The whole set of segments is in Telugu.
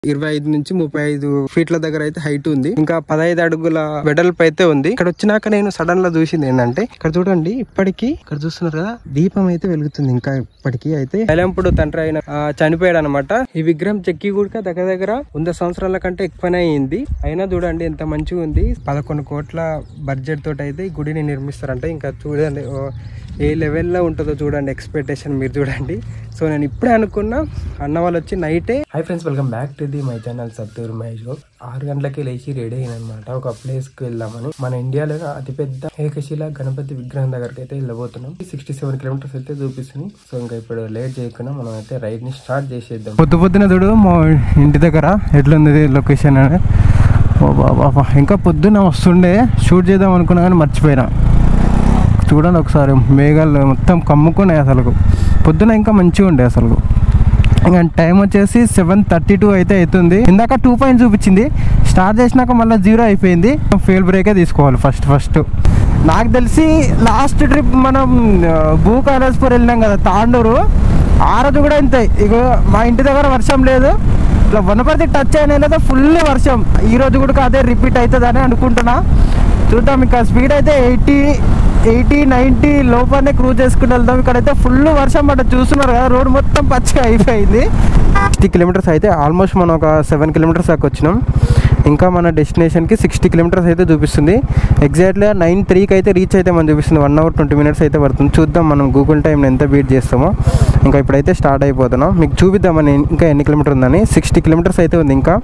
ఇరవై ఐదు నుంచి ముప్పై ఐదు ఫీట్ల దగ్గర అయితే హైట్ ఉంది ఇంకా పదహైదు అడుగుల వెడల్పు అయితే ఉంది ఇక్కడ వచ్చినాక నేను సడన్ గా చూసింది ఏంటంటే ఇక్కడ చూడండి ఇప్పటికి ఇక్కడ చూస్తున్నారు కదా దీపం అయితే వెలుగుతుంది ఇంకా ఇప్పటికి అయితే ఎలంపుడు తండ్రి అయిన ఆ, చనిపోయాడు అనమాట ఈ విగ్రహం చెక్కి కూడా దగ్గర దగ్గర వంద సంవత్సరాల కంటే ఎక్కువనే అయింది అయినా చూడండి ఎంత మంచిగా ఉంది పదకొండు కోట్ల బడ్జెట్ తోటి అయితే ఈ గుడిని నిర్మిస్తారంట ఇంకా చూడండి ఓ, ఏ లెవెల్లో ఉంటుందో చూడండి ఎక్స్పెక్టేషన్ మీరు చూడండి సో నేను ఇప్పుడే అనుకున్నా అన్న వాళ్ళు వచ్చి నైటే hi friends welcome back to the my channel Satturu Mahesh Goud. ఆరు గంటలకి లేచి రెడీ అయిన అనమాట ఒక ప్లేస్ కి వెళ్దామని మన ఇండియాలో అతిపెద్ద ఏకశిల గణపతి విగ్రహం దగ్గరికి అయితే వెళ్ళబోతున్నాం సిక్స్టీ సెవెన్ కిలోమీటర్స్ అయితే చూపిస్తుంది సో ఇంకా ఇప్పుడు లేట్ చేయకుండా మనం అయితే రైడ్ ని స్టార్ట్ చేసేద్దాం పొద్దు పొద్దున చూడు మా ఇంటి దగ్గర ఎట్లుంది లొకేషన్ అని ఓ బాబా ఇంకా పొద్దున వస్తుండే షూట్ చేద్దాం అనుకున్నా కానీ మర్చిపోయినా చూడండి ఒకసారి మేఘాలు మొత్తం కమ్ముకున్నాయి అసలు పొద్దున ఇంకా మంచిగా ఉండే అసలు ఇంకా టైం వచ్చేసి సెవెన్ థర్టీ టూ అయితే అవుతుంది ఇందాక టూ పాయింట్ చూపించింది స్టార్ట్ చేసినాక మళ్ళీ జీరో అయిపోయింది ఫెయిల్ బ్రేకే తీసుకోవాలి ఫస్ట్ ఫస్ట్ నాకు తెలిసి లాస్ట్ ట్రిప్ మనం ఆ, భూ కైలాస్పూర్ వెళ్ళినాం కదా తాండూరు ఆ రోజు కూడా ఇంతే ఇక మా ఇంటి దగ్గర వర్షం లేదు ఇట్లా వనపర్తి టచ్ అయిన లేదా ఫుల్ వర్షం ఈ రోజు కూడా అదే రిపీట్ అవుతుందని అనుకుంటున్నా చూద్దాం ఇంకా స్పీడ్ అయితే ఎయిటీ ఎయిటీ నైంటీ లోపలనే క్రూజ్ చేసుకుని వెళ్దాం ఇక్కడైతే ఫుల్ వర్షం పడ్డ చూస్తున్నారు కదా రోడ్ మొత్తం పచ్చిగా అయిపోయింది సిక్స్టీ కిలోమీటర్స్ అయితే ఆల్మోస్ట్ మనం ఒక సెవెన్ కిలోమీటర్స్ దాకా వచ్చినాం ఇంకా మన డెస్టినేషన్కి సిక్స్టీ కిలోమీటర్స్ అయితే చూపిస్తుంది ఎగ్జాక్ట్గా నైన్ త్రీకి అయితే రీచ్ అయితే మనం చూపిస్తుంది వన్ అవర్ ట్వంటీ మినిట్స్ అయితే పడుతుంది చూద్దాం మనం గూగుల్ టైం ఎంత బీట్ చేస్తామో ఇంకా ఇప్పుడైతే స్టార్ట్ అయిపోతున్నాం మీకు చూపిద్దామని ఇంకా ఎన్ని కిలోమీటర్ ఉందని సిక్స్టీ కిలోమీటర్స్ అయితే ఉంది ఇంకా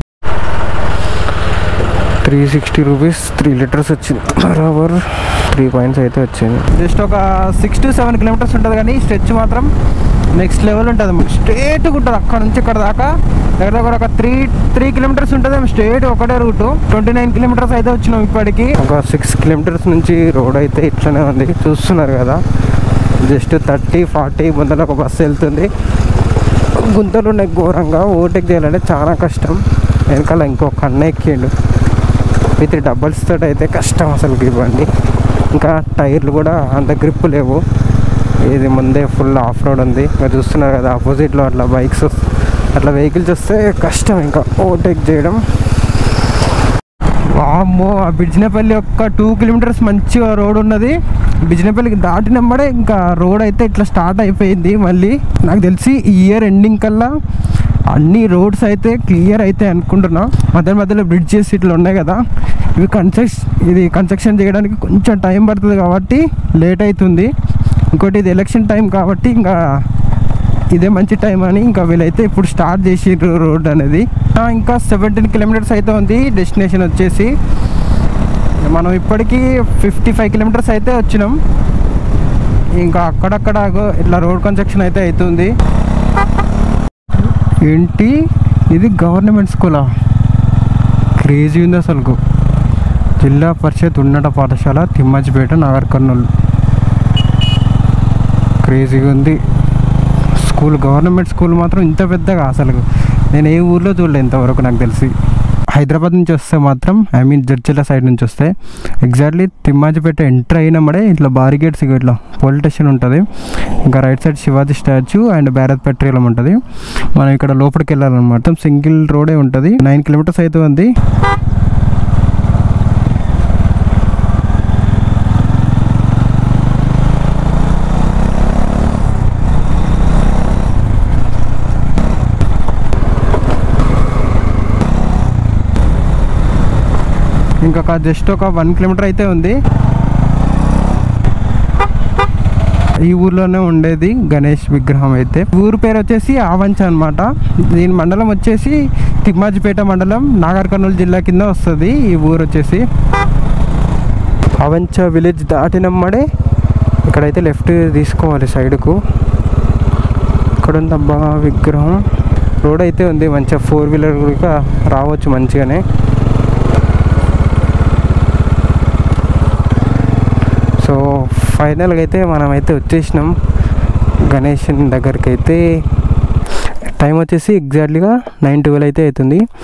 three sixty rupees three litres వచ్చింది బరాబర్ త్రీ పాయింట్స్ అయితే వచ్చింది జస్ట్ ఒక సిక్స్ టు సెవెన్ కిలోమీటర్స్ ఉంటుంది కానీ స్ట్రెచ్ మాత్రం నెక్స్ట్ లెవెల్ ఉంటుంది స్ట్రేట్గా ఉంటుంది అక్కడ నుంచి ఇక్కడ దాకా దగ్గర దగ్గర ఒక త్రీ త్రీ కిలోమీటర్స్ ఉంటుంది స్ట్రేట్ ఒకటే రూట్ ట్వంటీ నైన్ కిలోమీటర్స్ అయితే వచ్చినాం ఇప్పటికి ఒక సిక్స్ కిలోమీటర్స్ నుంచి రోడ్ అయితే ఇట్లనే ఉంది చూస్తున్నారు కదా జస్ట్ థర్టీ ఫార్టీ ముందర ఒక బస్సు వెళ్తుంది గుంతలు ఉన్నాయి ఘోరంగా ఓవర్టేక్ చేయాలంటే చాలా కష్టం వెనకాల ఇంకొక అన్న ఎక్కిండు విత్ డబల్స్ తోటి అయితే కష్టం అసలు ఇవ్వండి ఇంకా టైర్లు కూడా అంత గ్రిప్ లేవు ఇది ముందే ఫుల్ ఆఫ్ రోడ్ ఉంది ఇంకా చూస్తున్నారు కదా ఆపోజిట్లో అట్లా బైక్స్ అట్లా వెహికల్స్ వస్తే కష్టం ఇంకా ఓవర్టేక్ చేయడం వామ్మో ఆ బిజినపల్లి ఒక్క టూ కిలోమీటర్స్ మంచిగా రోడ్ ఉన్నది బిజినపల్లికి దాటినమ్మడే ఇంకా రోడ్ అయితే ఇట్లా స్టార్ట్ అయిపోయింది మళ్ళీ నాకు తెలిసి ఈ ఇయర్ ఎండింగ్ కల్లా అన్ని రోడ్స్ అయితే క్లియర్ అయితే అనుకుంటున్నా మధ్య మధ్యలో బ్రిడ్జెస్ ఇట్లా ఉన్నాయి కదా ఇవి కన్స్ట్రక్షన్ ఇది కన్స్ట్రక్షన్ చేయడానికి కొంచెం టైం పడుతుంది కాబట్టి లేట్ అవుతుంది ఇంకోటి ఇది ఎలక్షన్ టైం కాబట్టి ఇంకా ఇదే మంచి టైం అని ఇంకా వీళ్ళైతే ఇప్పుడు స్టార్ట్ చేసిర్రు రోడ్ అనేది ఆ, ఇంకా సెవెంటీన్ కిలోమీటర్స్ అయితే ఉంది డెస్టినేషన్ వచ్చేసి మనం ఇప్పటికీ ఫిఫ్టీ ఫైవ్ కిలోమీటర్స్ అయితే వచ్చినాం ఇంకా అక్కడక్కడ అగో ఇట్లా రోడ్ కన్స్ట్రక్షన్ అయితే అవుతుంది ఏంటి ఇది గవర్నమెంట్ స్కూలా క్రేజీ ఉంది అసలు జిల్లా పరిషత్ ఉన్నత పాఠశాల తిమ్మజ్జిపేట నాగర్ కర్నూలు క్రేజీగా ఉంది స్కూల్ గవర్నమెంట్ స్కూల్ మాత్రం ఇంత పెద్దగా అసలు నేను ఏ ఊర్లో చూడలేదు ఇంతవరకు నాకు తెలిసి హైదరాబాద్ నుంచి వస్తే మాత్రం ఐ మీన్ జడ్జిల సైడ్ నుంచి వస్తే ఎగ్జాక్ట్లీ తిమ్మాజిపేట ఎంటర్ అయినమ్మడే ఇట్లా బారిగేట్స్ ఇట్లా పోలీస్ స్టేషన్ ఉంటుంది ఇంకా right side Shivaji statue and Bharat Petroleum ఉంటుంది మనం ఇక్కడ లోపలికి వెళ్ళాలన్నమాట సింగిల్ రోడే ఉంటుంది నైన్ కిలోమీటర్స్ అయితే ఉంది ఇంకొక జస్ట్ ఒక వన్ కిలోమీటర్ అయితే ఉంది ఈ ఊర్లోనే ఉండేది గణేష్ విగ్రహం అయితే ఊరు పేరు వచ్చేసి ఆవంచ అన్నమాట దీని మండలం వచ్చేసి తిమ్మాజిపేట మండలం నాగర్ కర్నూలు జిల్లా కింద వస్తుంది ఈ ఊరు వచ్చేసి ఆవంచ విలేజ్ దాటినమ్మడే ఇక్కడైతే లెఫ్ట్ తీసుకోవాలి సైడ్కు ఇక్కడ ఉందబ్బా విగ్రహం రోడ్ అయితే ఉంది మంచిగా ఫోర్ వీలర్ కూడా రావచ్చు మంచిగానే సో ఫైనల్గా అయితే మనమైతే వచ్చేసినాం గణేష్ దగ్గరికి అయితే టైం వచ్చేసి ఎగ్జాక్ట్లీగా నైన్ ట్వెల్వ్ అయితే అవుతుంది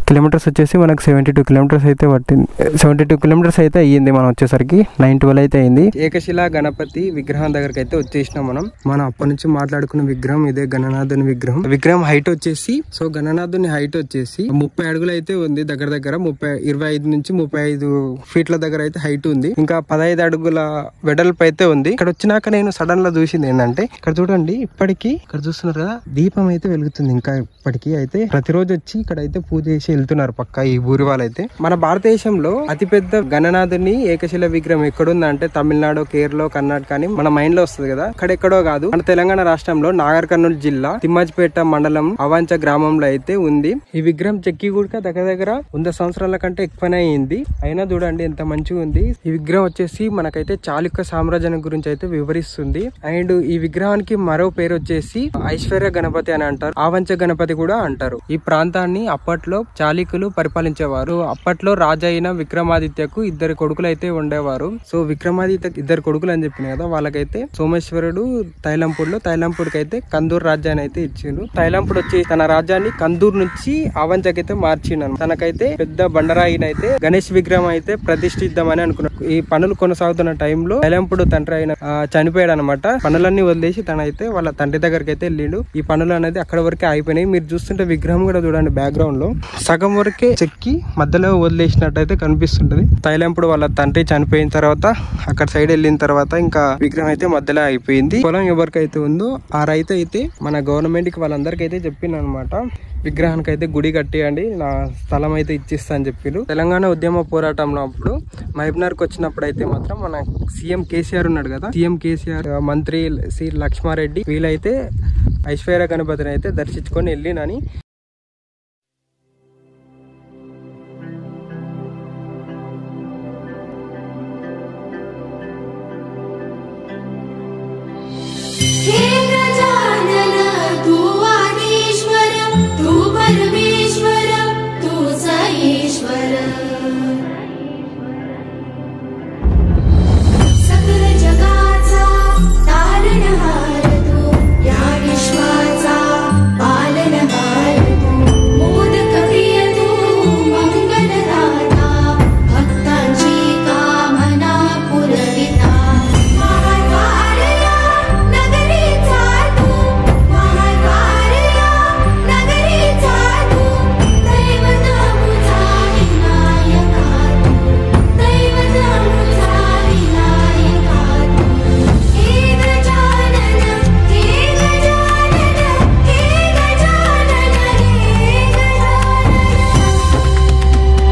కిలోమీటర్స్ వచ్చేసి మనకు సెవెంటీ టూ కిలోమీటర్స్ అయితే పట్టింది సెవెంటీ టూ కిలోమీటర్స్ అయితే అయ్యింది మనం వచ్చేసరికి నైన్ ట్వెల్వ్ అయితే అయింది ఏకశిలా గణపతి విగ్రహం దగ్గరికి అయితే వచ్చేసినాం మనం మనం అప్పటి నుంచి మాట్లాడుకున్న విగ్రహం ఇదే గణనాథుని విగ్రహం విగ్రహం హైట్ వచ్చేసి సో గణనాథుని హైట్ వచ్చేసి ముప్పై అడుగులు అయితే ఉంది దగ్గర దగ్గర ముప్పై ఇరవై ఐదు నుంచి ముప్పై ఐదు ఫీట్ల దగ్గర అయితే హైట్ ఉంది ఇంకా పదహైదు అడుగుల వెడల్పు అయితే ఉంది ఇక్కడ వచ్చినాక నేను సడన్ గా చూసింది ఏంటంటే ఇక్కడ చూడండి ఇప్పటికి ఇక్కడ చూస్తున్నారు కదా దీపం అయితే వెలుగుతుంది ఇంకా ఇప్పటికి అయితే ప్రతిరోజు వచ్చి ఇక్కడ అయితే పూజ చేసి వెళ్తున్నారు పక్క ఈ ఊరి వాళ్ళైతే మన భారతదేశంలో అతిపెద్ద గణనాథుని ఏకశిల విగ్రహం ఎక్కడుందంటే తమిళనాడు కేరళ కర్ణాటక అని మన మైండ్ లో వస్తుంది కదా అక్కడెక్కడో కాదు మన తెలంగాణ రాష్ట్రంలో నాగర్ కర్నూలు జిల్లా తిమ్మాజిపేట మండలం అవాంచ గ్రామంలో అయితే ఉంది ఈ విగ్రహం చెక్కి కూడా దగ్గర దగ్గర వంద సంవత్సరాల కంటే ఎక్కువనే అయింది అయినా చూడండి ఎంత మంచిగా ఉంది ఈ విగ్రహం వచ్చేసి మనకైతే చాళుక్య సామ్రాజ్యం గురించి అయితే వివరిస్తుంది అండ్ ఈ విగ్రహానికి మరో పేరు వచ్చేసి ఐశ్వర్య గణపతి అని అంటారు ఆవంచ గణపతి కూడా అంటారు ఈ ప్రాంతాన్ని అప్పట్లో చాళుక్యులు పరిపాలించేవారు అప్పట్లో రాజు అయిన విక్రమాదిత్యకు ఇద్దరు కొడుకులు అయితే ఉండేవారు సో విక్రమాదిత్య ఇద్దరు కొడుకులు అని చెప్పిన కదా వాళ్ళకైతే సోమేశ్వరుడు తైలంపూడిలో తైలంపూడికి అయితే కందూర్ రాజ్యాన్ని అయితే ఇచ్చిండు తైలంపూడ్ వచ్చి తన రాజ్యాన్ని కందూర్ నుంచి ఆవంచకైతే మార్చిండు తనకైతే పెద్ద బండరాయిని అయితే గణేష్ విగ్రహం అయితే ప్రతిష్ఠిద్దామని అనుకున్నాడు ఈ పనులు కొనసాగుతున్న టైంలో తైలంపుడు తండ్రి అయిన ఆ, చనిపోయాడు అనమాట పనులన్నీ వదిలేసి తనైతే వాళ్ళ తండ్రి దగ్గరికి అయితే వెళ్ళిండు ఈ పనులు అనేది అక్కడ వరకే అయిపోయినాయి మీరు చూస్తుంటే విగ్రహం కూడా చూడండి బ్యాక్గ్రౌండ్ లో సగం వరకే చెక్కి మధ్యలో వదిలేసినట్టయితే కనిపిస్తుంటది తైలంపుడు వాళ్ళ తండ్రి చనిపోయిన తర్వాత అక్కడ సైడ్ వెళ్ళిన తర్వాత ఇంకా విగ్రహం అయితే మధ్యలో అయిపోయింది పొలం ఎవరికైతే ఉందో ఆ రైతు అయితే మన గవర్నమెంట్ కి వాళ్ళందరికీ అయితే చెప్పింది అనమాట విగ్రహానికి అయితే గుడి కట్టేయండి నా స్థలం అయితే ఇచ్చిస్తా అని చెప్పారు తెలంగాణ ఉద్యమ పోరాటంలో అప్పుడు మహబూబ్నగర్కి వచ్చినప్పుడు అయితే మాత్రం మన సీఎం కేసీఆర్ ఉన్నాడు కదా సీఎం కేసీఆర్ మంత్రి సి లక్ష్మారెడ్డి వీళ్ళైతే ఐశ్వర్య గణపతిని అయితే దర్శించుకొని వెళ్ళినని हे गजानन तू आदिश्वर तू परमेश्वर तू सयेश्वर सकल जगाचा तारणहार तू या विश्वाचा पालनहार तू मोदक प्रिय तू मंगलदाता भक्तांची कामना पुरविता महाद्वारया नगरीचा तू महाद्वारया नगरीचा तू दैवत मुझा विनायका तू दैवत मुझा विनायका तू हे गजानन हे गजानन हे गजानन हे गजानन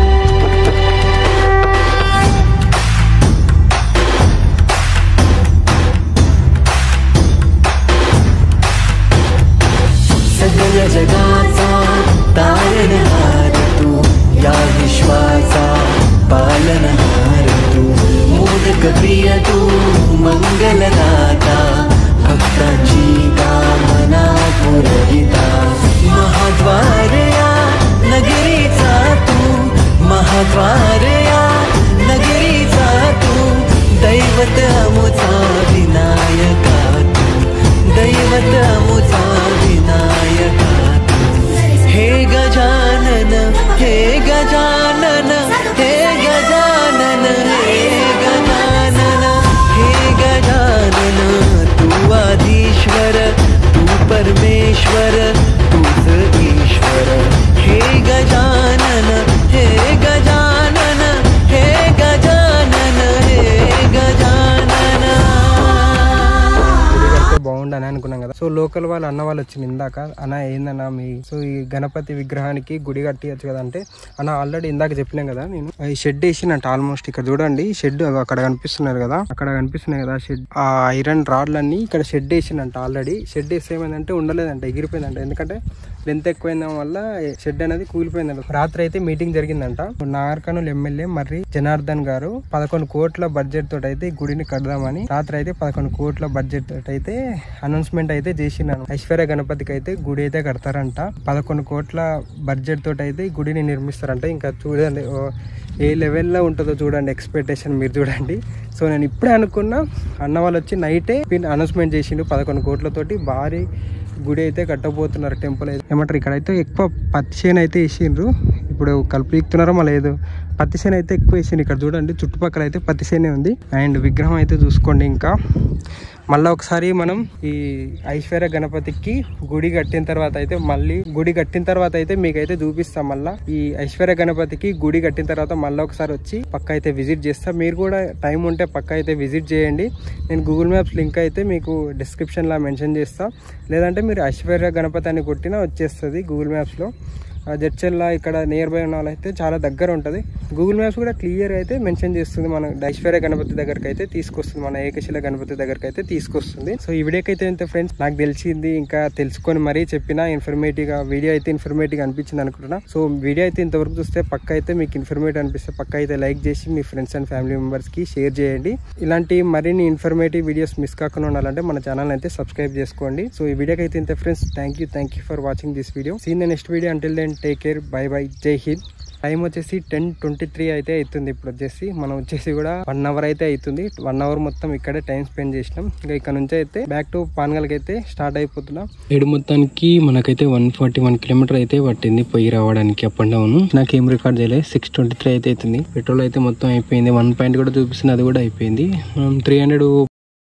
सगळ जगाचा तारणहार तू या विश्वाचा पालनहार तू मोदक प्रिय तू मंगलदाता भक्तांची कामना पुरविता महाद्वार या नगरीचा तू महाद्वार या नगरीचा तू दैवत अमुचा विनायका तू दैवत अमुचा विनायका तू हे गजानन हे गजानन हे गजानन हे गजानन हे गजानन तू आधीश्वर तू परमेश्वर तूच ईश्वर हे गजानन हे गजानन हे गजानन हे गजानन గుడి కడితే బాగుండని అనుకున్నాం కదా సో లోకల్ వాళ్ళు అన్న వాళ్ళు వచ్చింది ఇందాక అన్న ఏందన్నా మీ సో ఈ గణపతి విగ్రహానికి గుడి కట్టియచ్చు కదా అంటే అన్న ఆల్రెడీ ఇందాక చెప్పినాం కదా నేను ఈ షెడ్ వేసినట్టు ఆల్మోస్ట్ ఇక్కడ చూడండి షెడ్ అక్కడ కనిపిస్తున్నారు కదా అక్కడ కనిపిస్తున్నాయి కదా షెడ్ ఆ ఐరన్ రాడ్లన్నీ ఇక్కడ షెడ్ వేసినట్టు ఆల్రెడీ షెడ్ వేస్తే ఏమైందంటే ఉండలేదంట ఎగిరిపోయిందంట ఎందుకంటే లెంత్ ఎక్కువైన వల్ల షెడ్ అనేది కూలిపోయిందంట రాత్రి అయితే మీటింగ్ జరిగిందంట నాగర్కర్నూలు ఎమ్మెల్యే మర్రి జనార్దన్ గారు పదకొండు కోట్ల బడ్జెట్ తోటి అయితే ఈ గుడిని కడదామని రాత్రి అయితే పదకొండు కోట్ల బడ్జెట్ తోటి అయితే అనౌన్స్మెంట్ అయితే చేసినాను ఐశ్వర్య గణపతికి అయితే గుడి అయితే కడతారంట పదకొండు కోట్ల బడ్జెట్ తోటి అయితే ఈ గుడిని నిర్మిస్తారంట ఇంకా చూడండి ఓ ఏ లెవెల్లో ఉంటుందో చూడండి ఎక్స్పెక్టేషన్ మీరు చూడండి సో నేను ఇప్పుడే అనుకున్నా అన్న వాళ్ళు వచ్చి నైటే అనౌన్స్మెంట్ చేసిండు పదకొండు కోట్లతోటి భారీ గుడి అయితే కట్టబోతున్నారు టెంపుల్ అయితే ఏమంటారు ఇక్కడైతే ఎక్కువ పత్తి చేను అయితే వేసిండ్రు ఇప్పుడు కలుపు తీస్తున్నారో మళ్ళీ ఏదో పత్తి చేను అయితే ఎక్కువ వేసింది ఇక్కడ చూడండి చుట్టుపక్కల అయితే పత్తి చేనే ఉంది అండ్ విగ్రహం అయితే చూసుకోండి ఇంకా మళ్ళీ ఒకసారి మనం ఈ ఐశ్వర్య గణపతికి గుడి కట్టిన తర్వాత అయితే మళ్ళీ గుడి కట్టిన తర్వాత అయితే మీకైతే చూపిస్తాం మళ్ళీ ఈ ఐశ్వర్య గణపతికి గుడి కట్టిన తర్వాత మళ్ళీ ఒకసారి వచ్చి పక్క అయితే విజిట్ చేస్తా మీరు కూడా టైం ఉంటే పక్క అయితే విజిట్ చేయండి నేను గూగుల్ మ్యాప్స్ లింక్ అయితే మీకు డిస్క్రిప్షన్లో మెన్షన్ చేస్తా లేదంటే మీరు ఐశ్వర్య గణపతి అని కొట్టినా వచ్చేస్తుంది గూగుల్ మ్యాప్స్లో ఆ జడ్చెల్లా ఇక్కడ నియర్ బై ఉన్న వాళ్ళైతే చాలా దగ్గర ఉంటుంది గూగుల్ మ్యాప్స్ కూడా క్లియర్ అయితే మెన్షన్ చేస్తుంది మన ఐశ్వర్య గణపతి దగ్గరికి అయితే తీసుకొస్తుంది మన ఏకశిల గణపతి దగ్గరికి అయితే తీసుకొస్తుంది సో ఈ వీడియోకి అయితే ఇంత ఫ్రెండ్స్ నాకు తెలిసింది ఇంకా తెలుసుకొని మరీ చెప్పిన ఇన్ఫర్మేటివ్ గా వీడియో అయితే ఇన్ఫర్మేటివ్ అనిపించింది అనుకుంటున్నా సో వీడియో అయితే ఇంతవరకు చూస్తే పక్క అయితే మీకు ఇన్ఫర్మేటివ్ అనిపిస్తే పక్క అయితే లైక్ చేసి మీ ఫ్రెండ్స్ అండ్ ఫ్యామిలీ మెంబర్స్ కి షేర్ చేయండి ఇలాంటి మరిన్ని ఇన్ఫర్మేటివ్ వీడియోస్ మిస్ కాకుండా ఉండాలంటే మన ఛానల్ అయితే సబ్స్క్రైబ్ చేసుకోండి సో ఈ వీడియోకి అయితే ఇంత friends thank you thank you for watching this video seen the next video until then take care bye bye జై హింద్ టైం వచ్చేసి టెన్ ట్వంటీ త్రీ అయితే అవుతుంది ఇప్పుడు వచ్చేసి మనం వచ్చేసి కూడా వన్ అవర్ అయితే అవుతుంది వన్ అవర్ మొత్తం ఇక్కడే టైం స్పెండ్ చేసినాం ఇంకా ఇక్కడ నుంచి అయితే బ్యాక్ టు పాన్గల్కి అయితే స్టార్ట్ అయిపోతున్నాం ఏడు మొత్తానికి మనకైతే వన్ ఫార్టీ వన్ కిలోమీటర్ అయితే పట్టింది పోయి రావడానికి అప్ అండ్ డౌన్ నాకేం రికార్డ్ చేయలేదు సిక్స్ ట్వంటీ త్రీ అయితే అవుతుంది పెట్రోల్ అయితే మొత్తం అయిపోయింది వన్ పాయింట్ కూడా చూపిస్తుంది అది కూడా అయిపోయింది మనం త్రీ హండ్రెడ్